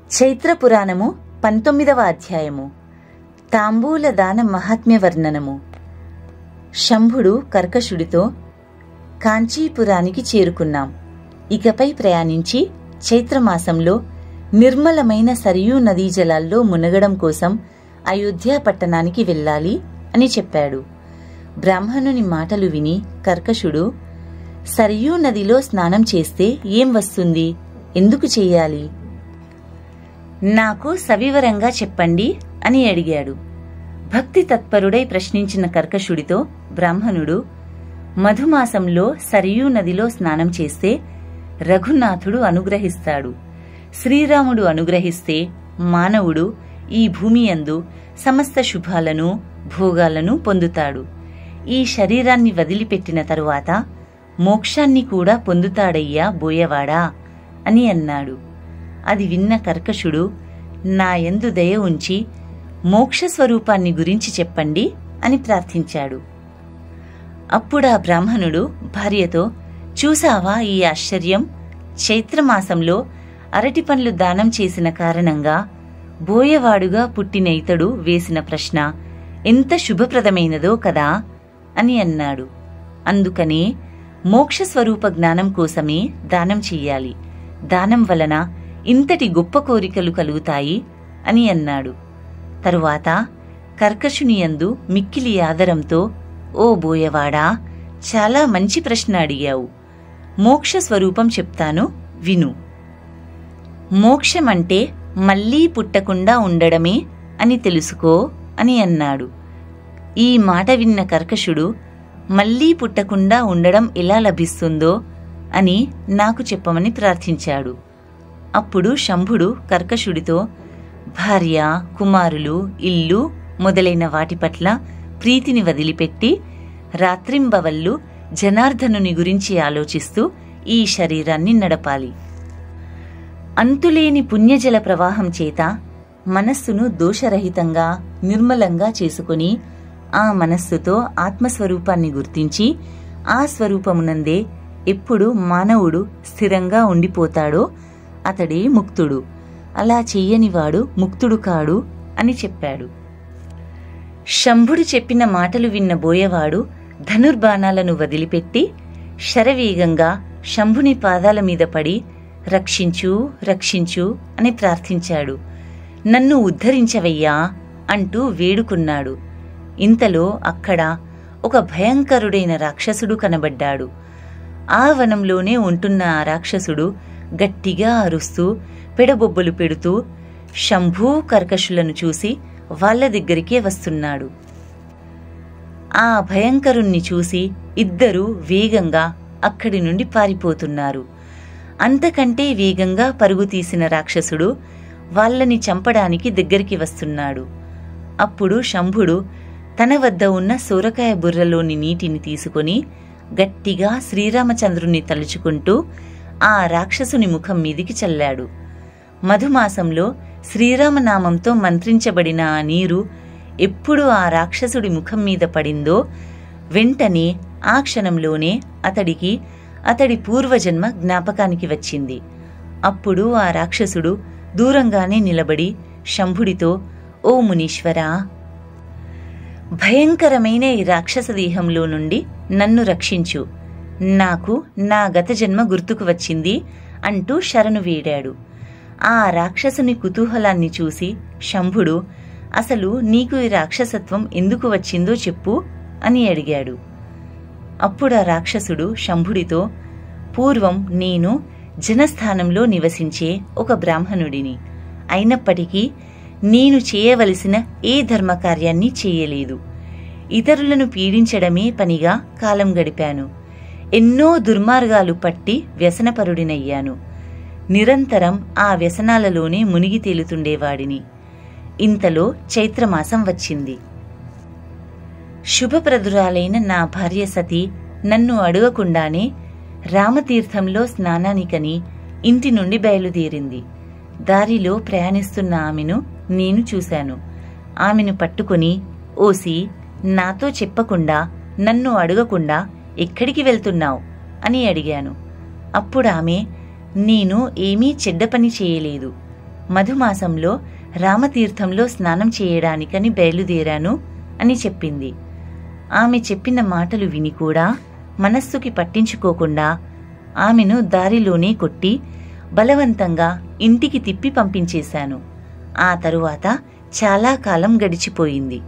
చైత్ర పురాణము పంతొమ్మిదవ అధ్యాయము తాంబూల దాన మహాత్మ్య వర్ణనము శంభుడు కర్కశుడితో కాంచీపురానికి చేరుకున్నాం ఇకపై ప్రయాణించి చైత్రమాసంలో నిర్మలమైన సరియూ నదీ జలాల్లో మునగడం కోసం అయోధ్య పట్టణానికి వెళ్ళాలి అని చెప్పాడు బ్రాహ్మణుని మాటలు విని కర్కశుడు సరియూ నదిలో స్నానం చేస్తే ఏం వస్తుంది ఎందుకు చెయ్యాలి నాకు సవివరంగా చెప్పండి అని అడిగాడు భక్తి తత్పరుడై ప్రశ్నించిన కర్కశుడితో బ్రాహ్మణుడు మధుమాసంలో సరియూ నదిలో స్నానం చేస్తే రఘునాథుడు అనుగ్రహిస్తాడు శ్రీరాముడు అనుగ్రహిస్తే మానవుడు ఈ భూమి యందు సమస్త శుభాలను భోగాలను పొందుతాడు ఈ శరీరాన్ని వదిలిపెట్టిన తరువాత మోక్షాన్ని కూడా పొందుతాడయ్యా బోయవాడా అని అన్నాడు అది విన్న కర్కశుడు నా యందు దయ ఉంచి మోక్ష స్వరూపాన్ని గురించి చెప్పండి అని ప్రార్థించాడు అప్పుడా బ్రాహ్మణుడు భార్యతో చూసావా ఈ ఆశ్చర్యం చైత్రమాసంలో అరటి పండ్లు దానం చేసిన కారణంగా బోయవాడుగా పుట్టిన ఇతడు వేసిన ప్రశ్న ఎంత శుభప్రదమైనదో కదా అని అన్నాడు అందుకనే మోక్ష స్వరూప జ్ఞానం కోసమే దానం చెయ్యాలి దానం వలన ఇంతటి గొప్ప కోరికలు కలుగుతాయి అని అన్నాడు తరువాత కర్కశునియందు మిక్కిలి ఆదరంతో ఓ బోయవాడా చాలా మంచి ప్రశ్న అడిగావు మోక్ష స్వరూపం చెప్తాను విను మోక్షమంటే మళ్ళీ పుట్టకుండా ఉండడమే అని తెలుసుకో అని అన్నాడు ఈ మాట విన్న కర్కశుడు మళ్ళీ పుట్టకుండా ఉండడం ఎలా లభిస్తుందో అని నాకు చెప్పమని ప్రార్థించాడు అప్పుడు శంభుడు కర్కశుడితో భార్య కుమారులు ఇల్లు మొదలైన వాటి పట్ల ప్రీతిని వదిలిపెట్టి రాత్రింబవళ్ళు జనార్దనుని గురించి ఆలోచిస్తూ ఈ శరీరాన్ని నడపాలి అంతులేని పుణ్యజల ప్రవాహం చేత మనస్సును దోషరహితంగా నిర్మలంగా చేసుకుని ఆ మనస్సుతో ఆత్మస్వరూపాన్ని గుర్తించి ఆ స్వరూపమునందే ఎప్పుడు మానవుడు స్థిరంగా ఉండిపోతాడో అతడే ముక్తుడు అలా చెయ్యనివాడు ముక్తుడు కాడు అని చెప్పాడు శంభుడు చెప్పిన మాటలు విన్న బోయవాడు ధనుర్బాణాలను వదిలిపెట్టి శరవేగంగా శంభుని పాదాల మీద పడి రక్షించు రక్షించు అని ప్రార్థించాడు నన్ను ఉద్ధరించవయ్యా అంటూ వేడుకున్నాడు ఇంతలో అక్కడ ఒక భయంకరుడైన రాక్షసుడు కనబడ్డాడు ఆ వనంలోనే ఉంటున్న ఆ రాక్షసుడు గట్టిగా అరుస్తూ పెడబొబ్బలు పెడుతూ శంభూ కర్కశులను చూసి వాళ్ళ దగ్గరికే వస్తున్నాడు ఆ భయంకరుణ్ణి చూసి ఇద్దరూ వేగంగా అక్కడి నుండి పారిపోతున్నారు అంతకంటే వేగంగా పరుగు తీసిన రాక్షసుడు వాళ్ళని చంపడానికి దగ్గరికి వస్తున్నాడు అప్పుడు శంభుడు తన వద్ద ఉన్న సూరకాయ బుర్రలోని నీటిని తీసుకొని గట్టిగా శ్రీరామచంద్రుణ్ణి తలుచుకుంటూ ఆ రాక్షసుని ముఖం మీదికి చల్లాడు మధుమాసంలో శ్రీరామనామంతో మంత్రించబడిన ఆ నీరు ఎప్పుడు ఆ రాక్షసుడి ముఖం మీద పడిందో వెంటనే ఆ క్షణంలోనే అతడికి అతడి పూర్వజన్మ జ్ఞాపకానికి వచ్చింది అప్పుడు ఆ రాక్షసుడు దూరంగానే నిలబడి శంభుడితో ఓ మునీశ్వరా భయంకరమైన ఈ రాక్షస దేహంలో నుండి నన్ను రక్షించు నాకు నా గత జన్మ గుర్తుకు వచ్చింది అంటూ శరణు వేడాడు ఆ రాక్షసుని కుతూహలాన్ని చూసి శంభుడు అసలు నీకు ఈ రాక్షసత్వం ఎందుకు వచ్చిందో చెప్పు అని అడిగాడు అప్పుడు ఆ రాక్షసుడు శంభుడితో పూర్వం నేను జనస్థానంలో నివసించే ఒక బ్రాహ్మణుడిని అయినప్పటికీ నేను చేయవలసిన ఏ ధర్మకార్యాన్ని చేయలేదు ఇతరులను పీడించడమే పనిగా కాలం గడిపాను ఎన్నో దుర్మార్గాలు పట్టి వ్యసనపరుడినయ్యాను నిరంతరం ఆ వ్యసనాలలోనే మునిగి తేలుతుండేవాడిని ఇంతలో చైత్రమాసం వచ్చింది శుభప్రదురాలైన నా భార్య సతి నన్ను అడగకుండానే రామతీర్థంలో స్నానానికని ఇంటి నుండి బయలుదేరింది దారిలో ప్రయాణిస్తున్న ఆమెను నేను చూశాను ఆమెను పట్టుకుని ఓసి నాతో చెప్పకుండా నన్ను అడగకుండా ఎక్కడికి వెళ్తున్నావు అని అడిగాను అప్పుడామె నేను ఏమీ చెడ్డ పని చేయలేదు మధుమాసంలో రామతీర్థంలో స్నానం చేయడానికని బయలుదేరాను అని చెప్పింది ఆమె చెప్పిన మాటలు విని కూడా మనస్సుకి పట్టించుకోకుండా ఆమెను దారిలోనే కొట్టి బలవంతంగా ఇంటికి తిప్పి పంపించేశాను ఆ తరువాత చాలా కాలం గడిచిపోయింది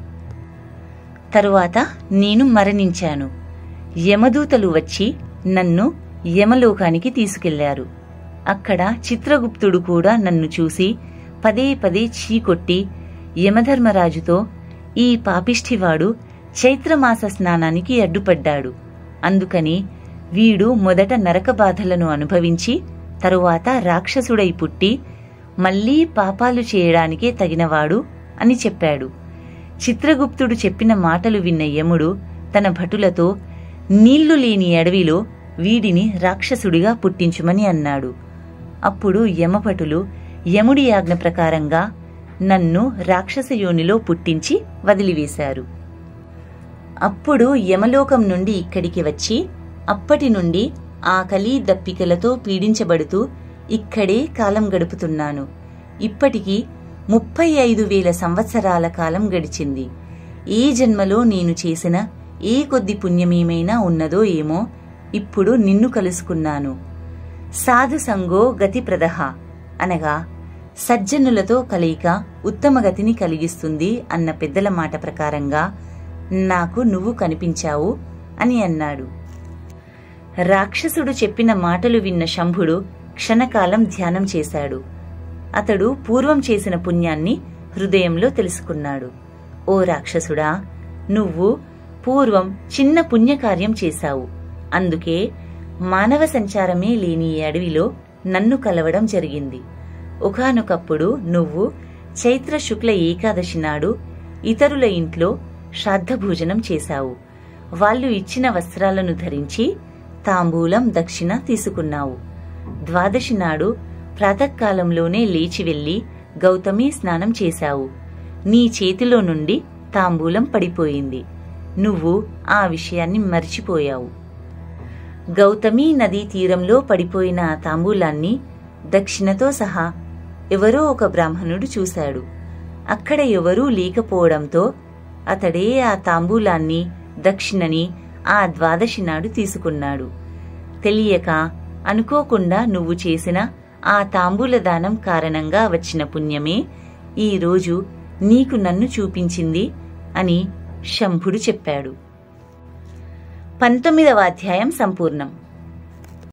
తరువాత నేను మరణించాను యమదూతలు వచ్చి నన్ను యమలోకానికి తీసుకెళ్లారు అక్కడ చిత్రగుప్తుడు కూడా నన్ను చూసి పదే పదే చీకొట్టి యమధర్మరాజుతో ఈ పాపిష్ఠివాడు చైత్రమాస స్నానానికి అడ్డుపడ్డాడు అందుకని వీడు మొదట నరక బాధలను అనుభవించి తరువాత రాక్షసుడై పుట్టి మళ్లీ పాపాలు చేయడానికే తగినవాడు అని చెప్పాడు చిత్రగుప్తుడు చెప్పిన మాటలు విన్న యముడు తన భటులతో నీళ్లు లేని అడవిలో వీడిని రాక్షసుడిగా పుట్టించుమని అన్నాడు అప్పుడు యమభటులు యముడి ఆజ్ఞ ప్రకారంగా నన్ను రాక్షస యోనిలో పుట్టించి వదిలివేశారు అప్పుడు యమలోకం నుండి ఇక్కడికి వచ్చి అప్పటి నుండి ఆకలి దప్పికలతో పీడించబడుతూ ఇక్కడే కాలం గడుపుతున్నాను ఇప్పటికి ముప్పై ఐదు వేల సంవత్సరాల కాలం గడిచింది ఏ జన్మలో నేను చేసిన ఏ కొద్ది పుణ్యమేమైనా ఉన్నదో ఏమో ఇప్పుడు నిన్ను కలుసుకున్నాను సాధు సంగో గతి ప్రదహ అనగా సజ్జనులతో కలయిక ఉత్తమ గతిని కలిగిస్తుంది అన్న పెద్దల మాట ప్రకారంగా నాకు నువ్వు కనిపించావు అని అన్నాడు రాక్షసుడు చెప్పిన మాటలు విన్న శంభుడు క్షణకాలం ధ్యానం చేశాడు అతడు పూర్వం చేసిన పుణ్యాన్ని హృదయంలో తెలుసుకున్నాడు ఓ రాక్షసుడా నువ్వు పూర్వం చిన్న పుణ్యకార్యం చేశావు అందుకే మానవ సంచారమే లేని ఈ అడవిలో నన్ను కలవడం జరిగింది ఒకనొకప్పుడు నువ్వు చైత్ర శుక్ల ఏకాదశి నాడు ఇతరుల ఇంట్లో శ్రాద్ధభోజనం చేశావు వాళ్ళు ఇచ్చిన వస్త్రాలను ధరించి తాంబూలం దక్షిణ తీసుకున్నావు ద్వాదశి నాడు ప్రాతకాలంలోనే లేచి వెళ్లి గౌతమి స్నానం చేశావు నీ చేతిలో నుండి తాంబూలం పడిపోయింది నువ్వు ఆ విషయాన్ని మర్చిపోయావు గౌతమీ నదీ తీరంలో పడిపోయిన ఆ తాంబూలాన్ని దక్షిణతో సహా ఎవరో ఒక బ్రాహ్మణుడు చూశాడు అక్కడ ఎవరూ లేకపోవడంతో అతడే ఆ తాంబూలాన్ని దక్షిణని ఆ ద్వాదశి నాడు తీసుకున్నాడు తెలియక అనుకోకుండా నువ్వు చేసిన ఆ తాంబూల దానం కారణంగా వచ్చిన పుణ్యమే ఈ రోజు నీకు నన్ను చూపించింది అని శంభుడు చెప్పాడు పంతొమ్మిదవ అధ్యాయం సంపూర్ణం